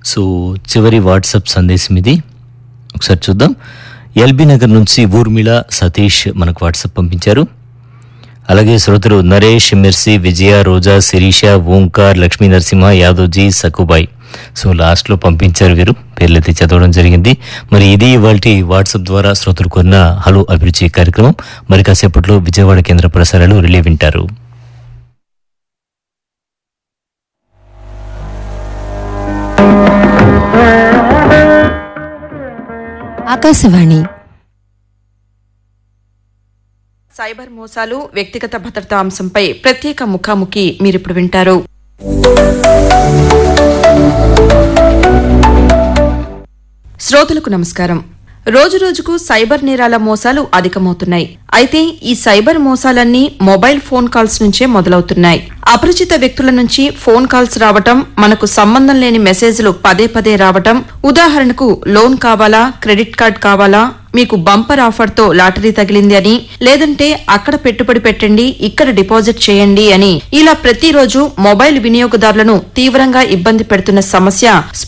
so చివరి WhatsApp సందేశం ఇది ఒకసారి చూద్దాం ఎల్బీ నగర్ నుంచి ఊర్మిళ సతీష్ మనకు వాట్సాప్ పంపించారు అలాగే శ్రోతలు నరేష్ మిర్సి విజయ రోజా శిరీష ఓంకార్ లక్ష్మీ నరసింహ యాదవ్జీ సకుబాయ్ సో లాస్ట్లో పంపించారు వీరు పేర్లైతే చదవడం జరిగింది మరి ఇది ఇవాళ వాట్సాప్ ద్వారా శ్రోతలు కొన్న హలో అభిరుచి కార్యక్రమం మరి కాసేపట్లో విజయవాడ కేంద్ర ప్రసారాలు రిలే వింటారు ఆకాశవాణి సైబర్ మోసాలు వ్యక్తిగత భద్రతా అంశంపై ప్రత్యేక ముఖాముఖి మీరిప్పుడు వింటారు శ్రోతలకు నమస్కారం రోజు రోజుకు సైబర్ నేరాల మోసాలు అధికమవుతున్నాయి అయితే ఈ సైబర్ మోసాలన్నీ మొబైల్ ఫోన్ కాల్స్ నుంచే మొదలవుతున్నాయి అపరిచిత వ్యక్తుల నుంచి ఫోన్ కాల్స్ రావటం మనకు సంబంధం లేని మెసేజ్లు పదే పదే రావటం ఉదాహరణకు లోన్ కావాలా క్రెడిట్ కార్డ్ కావాలా మీకు బంపర్ ఆఫర్ తో లాటరీ తగిలింది అని లేదంటే అక్కడ పెట్టుబడి పెట్టండి ఇక్కడ డిపాజిట్ చేయండి అని ఇలా ప్రతిరోజు మొబైల్ వినియోగదారులను తీవ్రంగా ఇబ్బంది పెడుతున్న సమస్య